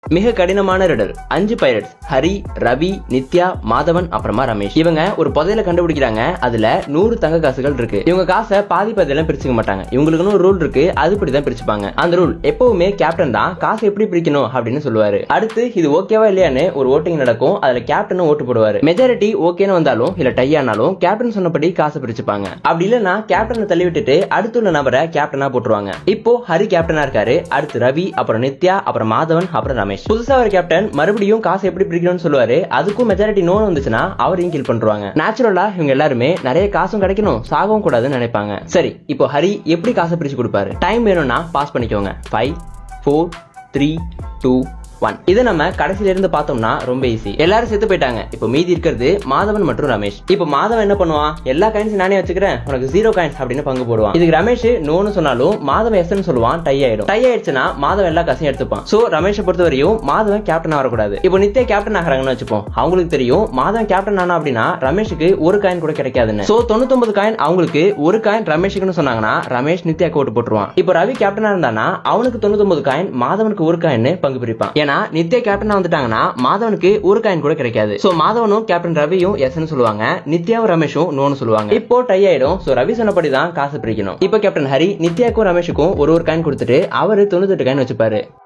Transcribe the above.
மிக கடினமான ரிடல் அஞ்சு பைரட்ஸ் ஹரி ரவி நித்யா மாதவன் அப்புறமா ரமேஷ் இவங்க ஒரு புதையல கண்டுபிடிக்கிறாங்க அதுல நூறு தங்க காசுகள் இருக்கு இவங்க காசை பாதி பாதியெல்லாம் பிரிச்சுக்க மாட்டாங்க இவங்களுக்குன்னு ஒரு ரூல் இருக்கு அதுபடி தான் பிரிச்சுப்பாங்க அந்த ரூல் எப்பவுமே கேப்டன் தான் காசை எப்படி பிரிக்கணும் அப்படின்னு சொல்லுவாரு அடுத்து இது ஓகேவா இல்லையான்னு ஒரு ஓட்டிங் நடக்கும் அதுல கேப்டனும் ஓட்டு போடுவாரு மெஜாரிட்டி ஓகேன்னு வந்தாலும் இல்ல டை ஆனாலும் கேப்டன் சொன்னபடி காசை பிரிச்சுப்பாங்க அப்படி இல்லைன்னா கேப்டனை தள்ளி விட்டுட்டு அடுத்துள்ள நபரை கேப்டனா போட்டுருவாங்க இப்போ ஹரி கேப்டனா இருக்காரு அடுத்து ரவி அப்புறம் நித்யா அப்புறம் மாதவன் அப்புறம் ரமேஷ் புதுசா ஒரு கேப்டன் மறுபடியும் காசு எப்படி பிரிக்கணும்னு சொல்லுவாரு அதுக்கும் மெஜாரிட்டி நோன் வந்துச்சுன்னா அவரையும் கில் பண்றாங்க நேச்சுரலா இவங்க எல்லாருமே நிறைய காசும் கிடைக்கணும் சாகவும் கூடாதுன்னு நினைப்பாங்க சரி இப்போ ஹரி எப்படி காசை பிரிச்சு கொடுப்பாரு டைம் வேணும்னா பாஸ் பண்ணிக்கோங்க five four three two one இதை நம்ம கடைசில இருந்து பார்த்தோம்னா ரொம்ப ஈஸி எல்லாரும் செத்து போயிட்டாங்க இப்போ மீதி இருக்கிறது மாதவன் மற்றும் ரமேஷ் இப்போ மாதவன் என்ன பண்ணுவான் எல்லா காயின்ஸ் நானே வச்சுக்கிறேன் உனக்கு ஜீரோ காயின்ஸ் அப்படின்னு பங்கு போடுவான் இதுக்கு ரமேஷ் நோன்னு சொன்னாலும் மாதவன் எஸ்ன்னு சொல்லுவான் டை ஆயிடும் டை ஆயிடுச்சுன்னா மாதவன் எல்லா காசையும் எடுத்துப்பான் சோ ரமேஷை பொறுத்த வரையும் மாதவன் கேப்டன் வரக்கூடாது இப்போ நித்யா கேப்டன் ஆகிறாங்கன்னு வச்சுப்போம் அவங்களுக்கு தெரியும் மாதவன் கேப்டன் ஆனா அப்படின்னா ரமேஷுக்கு ஒரு காயின் கூட கிடைக்காதுன்னு சோ தொண்ணூத்தொன்பது காயின் அவங்களுக்கு ஒரு காயின் ரமேஷுக்குன்னு சொன்னாங்கன்னா ரமேஷ் நித்யாக்கு ஓட்டு போட்டுருவான் இப்போ ரவி கேப்டனா இருந்தானா அவனுக்கு தொண்ணூத்தொன்பது காயின் மாதவனுக்கு ஒரு காயின் பங்கு பிரிப்பான் ஏன்னா நித்யா கேப்டனா வந்துட்டாங்கன்னா மாதவனுக்கு ஒரு காயின் கூட கிடைக்காது சோ மாதவனும் கேப்டன் ரவியும் எஸ்ன்னு சொல்லுவாங்க நித்யாவும் ரமேஷும் நோன்னு சொல்லுவாங்க இப்போ டை ஆயிடும் சோ ரவி சொன்னபடி தான் காசு பிரிக்கணும் இப்போ கேப்டன் ஹரி நித்யாக்கும் ரமேஷுக்கும் ஒரு ஒரு காயின் கொடுத்துட்டு அவரு தொண்ணூத்தெட்டு காயின் வச்சுப்பாரு